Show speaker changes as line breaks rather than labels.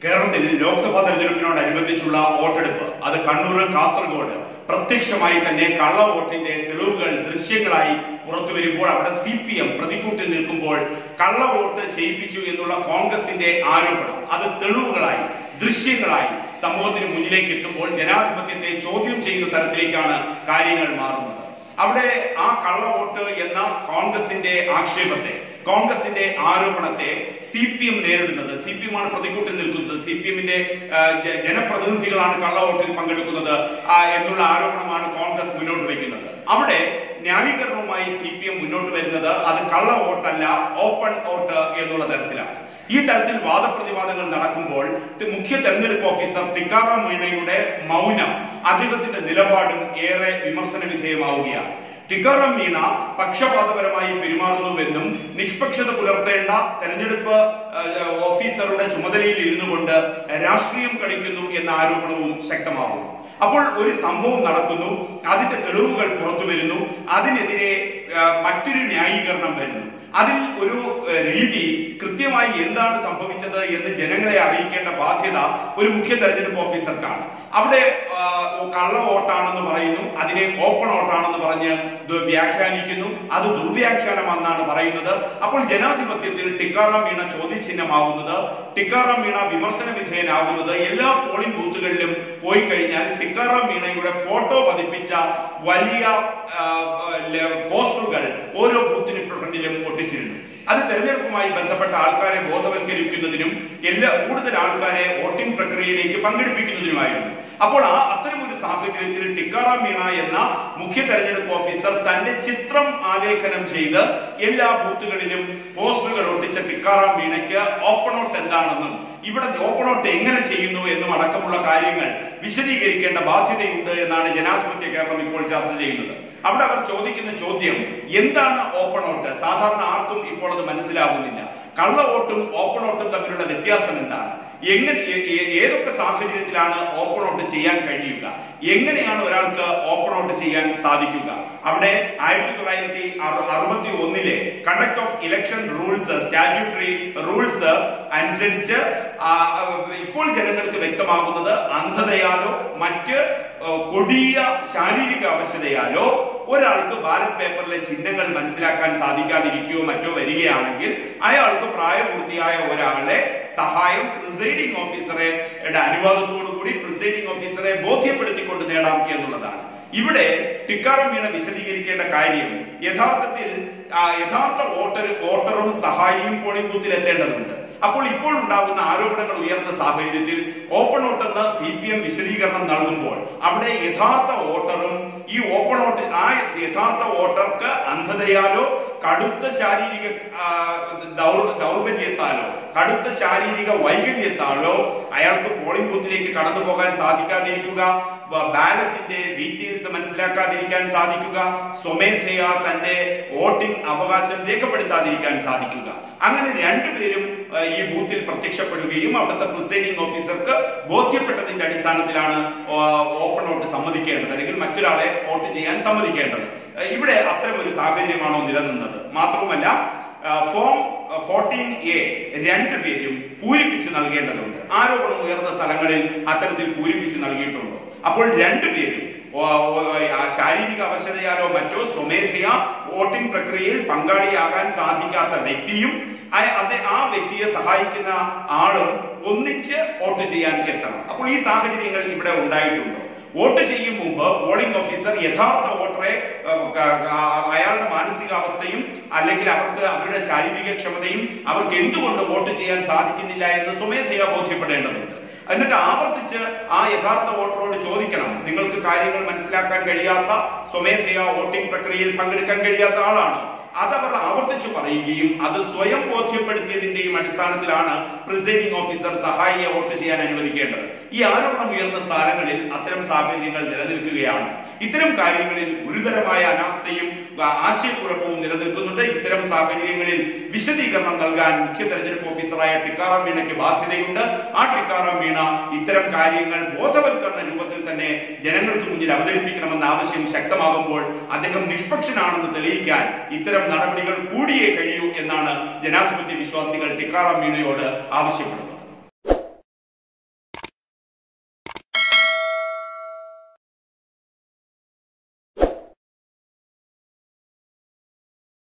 കേരളത്തിൽ ലോക്സഭാ തെരഞ്ഞെടുപ്പിനോടനുബന്ധിച്ചുള്ള വോട്ടെടുപ്പ് അത് കണ്ണൂർ കാസർഗോഡ് പ്രത്യക്ഷമായി തന്നെ കള്ള വോട്ടിന്റെ തെളിവുകൾ ദൃശ്യങ്ങളായി പുറത്തു വരുമ്പോൾ അവിടെ സി പി എം പ്രതിക്കൂട്ടിൽ നിൽക്കുമ്പോൾ കള്ള വോട്ട് ചെയ്യിപ്പിച്ചു എന്നുള്ള കോൺഗ്രസിന്റെ ആരോപണം അത് തെളിവുകളായി ദൃശ്യങ്ങളായി സമൂഹത്തിന് മുന്നിലേക്ക് എത്തുമ്പോൾ ജനാധിപത്യത്തെ ചോദ്യം ചെയ്യുന്ന തരത്തിലേക്കാണ് കാര്യങ്ങൾ മാറുന്നത് അവിടെ ആ കള്ള വോട്ട് എന്ന കോൺഗ്രസിന്റെ ആക്ഷേപത്തെ കോൺഗ്രസിന്റെ ആരോപണത്തെ സി പി എം നേരിടുന്നത് സി പി എം ആണ് പ്രതികൂട്ടിൽ നിൽക്കുന്നത് സി പി എമ്മിന്റെ ജനപ്രതിനിധികളാണ് കള്ളവോട്ടിൽ പങ്കെടുക്കുന്നത് ആ, എന്നുള്ള ആരോപണമാണ് കോൺഗ്രസ് മുന്നോട്ട് വയ്ക്കുന്നത് അവിടെ ന്യായീകരണവുമായി സി പി എം മുന്നോട്ട് വരുന്നത് അത് കള്ള വോട്ടല്ല ഓപ്പൺ വോട്ട് എന്നുള്ള തരത്തിലാണ് ഈ തരത്തിൽ വാദപ്രതിവാദങ്ങൾ നടക്കുമ്പോൾ തി- മുഖ്യ തെരഞ്ഞെടുപ്പ് ഓഫീസർ ടിക്കാറാം മീണയുടെ മൗനം അദ്ദേഹത്തിന്റെ നിലപാടും ഏറെ വിമർശന വിധേയമാവുകയാണ് ടിക്കാറാം മീണ പക്ഷപാതപരമായി പെരുമാറുന്നുവെന്നും നിഷ്പക്ഷത പുലർത്തേണ്ട തെരഞ്ഞെടുപ്പ് ഏഹ്, ഓഫീസറുടെ ചുമതലയിൽ ഇരുന്നു കൊണ്ട് രാഷ്ട്രീയം കളിക്കുന്നു എന്ന ആരോപണവും ശക്തമാകുന്നു അപ്പോൾ ഒരു സംഭവം നടക്കുന്നു അതിന്റെ തെളിവുകൾ പുറത്തു വരുന്നു അതിനെതിരെ ഏഹ്, മറ്റൊരു ന്യായീകരണം വരുന്നു അതിൽ ഒരു ഏഹ്, രീതി കൃത്യമായി എന്താണ് സംഭവിച്ചത് എന്ന് ജനങ്ങളെ അറിയിക്കേണ്ട ബാധ്യത ഒരു മുഖ്യ തെരഞ്ഞെടുപ്പ് ഓഫീസർക്കാണ് അവിടെ ആ, കള്ള വോട്ടാണെന്ന് പറയുന്നു അതിനെ ഓപ്പൺ വോട്ടാണെന്ന് പറഞ്ഞ് ഇത് വ്യാഖ്യാനിക്കുന്നു അത് ദുർവ്യാഖ്യാനമാണെന്നാണ് പറയുന്നത് അപ്പോൾ ജനാധിപത്യത്തിൽ ടിക്കാറാം മീണ ചോദ്യചിഹ്നമാകുന്നത് ടിക്കാറാം മീണ വിമർശന വിധേയനാകുന്നത് എല്ലാ പോളിംഗ് ബൂത്തുകളിലും പോയി കഴിഞ്ഞാൽ ടിക്കാറാം മീണയുടെ ഫോട്ടോ പതിപ്പിച്ച വലിയ ആ, ല- പോസ്റ്ററുകൾ ഓരോ ബൂത്തിന് ഫ്രണ്ടിലും ഒട്ടിച്ചിരുന്നു അത് തെരഞ്ഞെടുപ്പുമായി ബന്ധപ്പെട്ട ആൾക്കാരെ ബോധവൽക്കരിക്കുന്നതിനും എല്ലാ കൂടുതൽ ആൾക്കാരെ വോട്ടിംഗ് പ്രക്രിയയിലേക്ക് പങ്കെടുപ്പിക്കുന്നതിനുമായിരുന്നു അപ്പോൾ ആ അത്തരം ഒരു സാഹചര്യത്തിൽ ടിക്കാറാം മീണ എന്ന മുഖ്യ തെരഞ്ഞെടുപ്പ് ഓഫീസർ തന്റെ ചിത്രം ആലേഖനം ചെയ്ത് എല്ലാ ബൂത്തുകളിലും പോസ്റ്ററുകൾ ഒട്ടിച്ച ടിക്കാറാം മീണയ്ക്ക് ഓപ്പൺ ഔട്ട് എന്താണെന്നും ഇവിടെ ഓപ്പൺ ഔട്ട് എങ്ങനെ ചെയ്യുന്നു എന്നും അടക്കമുള്ള കാര്യങ്ങൾ വിശദീകരിക്കേണ്ട ബാധ്യതയുണ്ട് എന്നാണ് ജനാധിപത്യ കേരളം ഇപ്പോൾ ചർച്ച ചെയ്യുന്നത് അവിടെ അവർ ചോദിക്കുന്ന ചോദ്യം എന്താണ് ഓപ്പൺ ഔട്ട് സാധാരണ ആർക്കും ഇപ്പോൾ അത് മനസ്സിലാകുന്നില്ല കള്ള വോട്ടും ഓപ്പൺ ഔട്ടും തമ്മിലുള്ള വ്യത്യാസം എന്താണ് എങ്ങനെ ഏ- ഏ- ഏതൊക്കെ സാഹചര്യത്തിലാണ് ഓപ്പൺ ഔട്ട് ചെയ്യാൻ കഴിയുക എങ്ങനെയാണ് ഒരാൾക്ക് ഓപ്പൺ ഔട്ട് ചെയ്യാൻ സാധിക്കുക അവിടെ ആയിരത്തി തൊള്ളായിരത്തി അറുപത്തി ഒന്നിലെ conduct of election rules statutory rules അനുസരിച്ച് ആ, ഇപ്പോൾ ജനങ്ങൾക്ക് വ്യക്തമാകുന്നത് അന്ധതയാലോ മറ്റ് ആ, കൊടിയ ശാരീരിക അവശതയാലോ ഒരാൾക്ക് ബാലറ്റ് പേപ്പറിലെ ചിഹ്നങ്ങൾ മനസ്സിലാക്കാൻ സാധിക്കാതിരിക്കുകയോ മറ്റോ വരികയാണെങ്കിൽ അയാൾക്ക് പ്രായപൂർത്തിയായ ഒരാളെ സഹായം പ്രിസൈഡിംഗ് ഓഫീസറെ അനുവാദത്തോടു കൂടി പ്രിസൈഡിംഗ് ഓഫീസറെ ബോധ്യപ്പെടുത്തിക്കൊണ്ട് നേടാം എന്നുള്ളതാണ് ഇവിടെ ടിക്കാറാം മീണ വിശദീകരിക്കേണ്ട കാര്യം യഥാർത്ഥത്തിൽ ആ, യഥാർത്ഥ വോട്ടർ വോട്ടറും സഹായിയും പോളിംഗ് ബൂത്തിൽ എത്തേണ്ടതുണ്ട് അപ്പോൾ ഇപ്പോൾ ഉണ്ടാകുന്ന ആരോപണങ്ങൾ ഉയർന്ന സാഹചര്യത്തിൽ ഓപ്പൺ വോട്ട് എന്ന സി പി എം വിശദീകരണം നൽകുമ്പോൾ അവിടെ യഥാർത്ഥ വോട്ടറും ഈ ഓപ്പൺ വോട്ട് ആ യഥാർത്ഥ വോട്ടർക്ക് അന്ധതയാലോ കടുത്ത ശാരീരിക ആ, ദൗർ- ദൗർബല്യത്താലോ കടുത്ത ശാരീരിക വൈകല്യത്താലോ അയാൾക്ക് പോളിംഗ് ബൂത്തിലേക്ക് കടന്നു പോകാൻ സാധിക്കാതിരിക്കുക ബ- ബാലറ്റിന്റെ ഡീറ്റെയിൽസ് മനസ്സിലാക്കാതിരിക്കാൻ സാധിക്കുക സ്വമേധയാ തന്റെ വോട്ടിംഗ് അവകാശം രേഖപ്പെടുത്താതിരിക്കാൻ സാധിക്കുക അങ്ങനെ രണ്ടുപേരും ആ, ഈ ബൂത്തിൽ പ്രത്യക്ഷപ്പെടുകയും അവിടുത്തെ പ്രിസൈഡിംഗ് ഓഫീസർക്ക് ബോധ്യപ്പെട്ടതിന്റെ അടിസ്ഥാനത്തിലാണ് ആ, ഓപ്പൺ വോട്ട് സമ്മതിക്കേണ്ടത് അല്ലെങ്കിൽ മറ്റൊരാളെ വോട്ട് ചെയ്യാൻ സമ്മതിക്കേണ്ടത് ആ, ഇവിടെ അത്തരം ഒരു സാഹചര്യമാണോ നിലനിന്നത് മാത്രവുമല്ല ആ, ഫോം ഫോർട്ടീൻ എ രണ്ടുപേരും പൂരിപ്പിച്ച് നൽകേണ്ടതുണ്ട് ആരോപണം ഉയർന്ന സ്ഥലങ്ങളിൽ അത്തരത്തിൽ പൂരിപ്പിച്ച് നൽകിയിട്ടുണ്ടോ അപ്പോൾ രണ്ടുപേരും ഓ, ഓ, ആ ശാരീരിക അവശതയാലോ മറ്റോ സ്വമേധയാ വോട്ടിംഗ് പ്രക്രിയയിൽ പങ്കാളിയാകാൻ സാധിക്കാത്ത വ്യക്തിയും ആ- അതെ- ആ വ്യക്തിയെ സഹായിക്കുന്ന ആളും ഒന്നിച്ച് വോട്ട് ചെയ്യാൻ എത്തണം അപ്പോൾ ഈ സാഹചര്യങ്ങൾ ഇവിടെ ഉണ്ടായിട്ടുണ്ടോ വോട്ട് ചെയ്യും മുമ്പ് പോളിംഗ് ഓഫീസർ യഥാർത്ഥ വോട്ടറെ ഏഹ്, ക- ആ- അയാളുടെ മാനസികാവസ്ഥയും അല്ലെങ്കിൽ അവർക്ക് അവരുടെ ശാരീരിക ക്ഷമതയും അവർക്ക് എന്തുകൊണ്ട് വോട്ട് ചെയ്യാൻ സാധിക്കുന്നില്ല എന്ന് സ്വമേധയാ ബോധ്യപ്പെടേണ്ടതുണ്ട് എന്നിട്ട് ആവർത്തിച്ച് ആ യഥാർത്ഥ വോട്ടറോട് ചോദിക്കണം നിങ്ങൾക്ക് കാര്യങ്ങൾ മനസ്സിലാക്കാൻ കഴിയാത്ത സ്വമേധയാ വോട്ടിംഗ് പ്രക്രിയയിൽ പങ്കെടുക്കാൻ കഴിയാത്ത ആളാണ് അതവർ ആവർത്തിച്ചു പറയുകയും അത് സ്വയം ബോധ്യപ്പെടുത്തിയതിന്റെയും അടിസ്ഥാനത്തിലാണ് പ്രിസൈഡിംഗ് ഓഫീസർ സഹായിയെ വോട്ട് ചെയ്യാൻ അനുവദിക്കേണ്ടത് ഈ ആരോപണം ഉയർന്ന സ്ഥലങ്ങളിൽ അത്തരം സാഹചര്യങ്ങൾ നിലനിൽക്കുകയാണ് ഇത്തരം കാര്യങ്ങളിൽ ഗുരുതരമായ അനാസ്ഥയും ആ, ആശയക്കുഴപ്പവും നിലനിൽക്കുന്നുണ്ട് ഇത്തരം സാഹചര്യങ്ങളിൽ വിശദീകരണം നൽകാൻ മുഖ്യ തെരഞ്ഞെടുപ്പ് ഓഫീസറായ ടിക്കാറാം മീണയ്ക്ക് ബാധ്യതയുണ്ട് ആ ടിക്കാറാം മീണ ഇത്തരം കാര്യങ്ങൾ ബോധവൽക്കരണ രൂപത്തിൽ തന്നെ ജനങ്ങൾക്ക് മുന്നിൽ അവതരിപ്പിക്കണമെന്ന ആവശ്യം ശക്തമാകുമ്പോൾ അദ്ദേഹം നിഷ്പക്ഷനാണെന്ന് തെളിയിക്കാൻ ഇത്തരം നടപടികൾ കൂടിയേ കഴിയൂ എന്നാണ് ജനാധിപത്യ വിശ്വാസികൾ ടിക്കാറാം മീണയോട് ആവശ്യപ്പെടുന്നത്